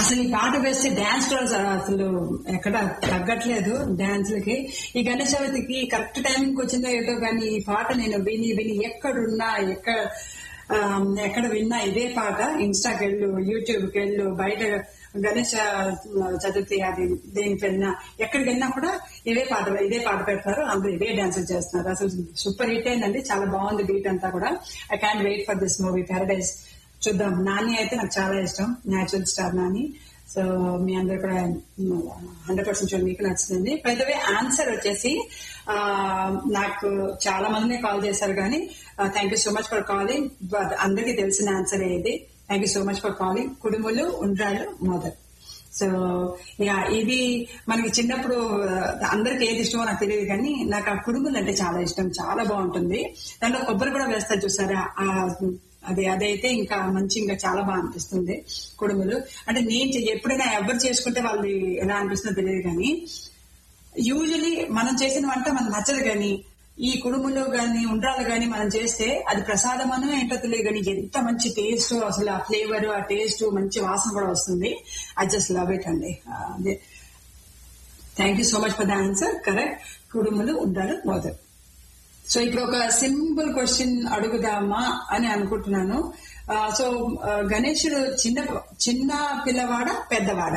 అసలు ఈ పాట వేస్తే డాన్స్ క్లాస్ అసలు ఎక్కడ తగ్గట్లేదు డాన్స్ లకి ఈ గణేష్ చవితికి కరెక్ట్ టైంకి వచ్చిందో ఏదో కానీ ఈ పాట నేను విని విని ఎక్కడున్నా ఎక్కడ ఆ, ఎక్కడ విన్నా ఇదే పాట ఇన్స్టాకి వెళ్ళు యూట్యూబ్కి వెళ్ళు బయట గణేష చతుర్థి అది దేనికి వెళ్ళినా ఎక్కడికి వెళ్ళినా కూడా ఇదే పాట ఇదే పాట పెడతారు అందరూ ఇదే డాన్స్ చేస్తున్నారు అసలు సూపర్ హిట్ అయిందండి చాలా బాగుంది బీట్ అంతా కూడా I can wait for this movie Paradise చూద్దాం నాని అయితే నాకు చాలా ఇష్టం న్యాచురల్ స్టార్ నాని సో మీ అందరు కూడా హండ్రెడ్ పర్సెంట్ మీకు నచ్చుతుంది పెద్దవే ఆన్సర్ వచ్చేసి ఆ, నాకు చాలా మందినే కాల్ చేశారు కానీ thank you so much for calling అందరికీ తెలిసిన ఆన్సర్ ఏది thank you so much for calling కుడుములు ఉండ్రాళ్ళు మోదర్ సో ఇక ఇది మనకి చిన్నప్పుడు ఆ, అందరికి ఏది ఇష్టమో నాకు తెలియదు కానీ నాకు ఆ కుడుములు అంటే చాలా ఇష్టం చాలా బాగుంటుంది దాంట్లో కొబ్బరి కూడా వేస్తారు చూసారా ఆ అది అదైతే ఇంకా మంచి ఇంకా చాలా బాగా అనిపిస్తుంది కుడుములు అంటే నేను చెయ్య- ఎప్పుడైనా ఎవరు చేసుకుంటే వాళ్ళు ఎలా అనిపిస్తుందో తెలియదు కానీ యూజువలీ మనం చేసిన వంట మనకు నచ్చదు కానీ ఈ కుడుములు గాని ఉండ్రాలు గాని మనం చేస్తే అది ప్రసాదమనో ఏంటో తెలియదు కానీ ఎంత మంచి టేస్ట్ అసలు ఆ ఫ్లేవర్ ఆ టేస్ట్ మంచి వాసన కూడా వస్తుంది ఐ జస్ట్ లవ్ ఇట్ అండి ఆ, అదే thank you so much for the answer correct కుడుములు ఉండ్రాలు మోదర్ సో ఇప్పుడు ఒక సింపుల్ క్వశ్చన్ అడుగుదామా అని అనుకుంటున్నాను ఆ, సో ఆ, గణేశుడు చిన్న చిన్న పిల్లవాడ పెద్దవాడ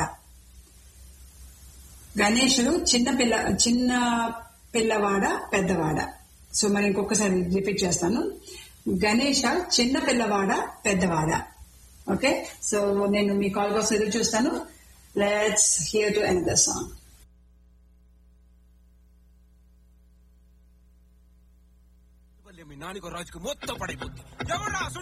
గణేశుడు చిన్న పిల్ల చిన్న పిల్లవాడ పెద్దవాడ సో మరి ఇంకొకసారి రిపీట్ చేస్తాను గణేష చిన్న పిల్లవాడ పెద్దవాడ ఓకే సో నేను మీ కాల్ కోసం ఎదురు చూస్తాను let's hear to end the song వల్లే మీ నాన్నకు రాజుకు మొత్తం పడైపోతుంది ఎవడా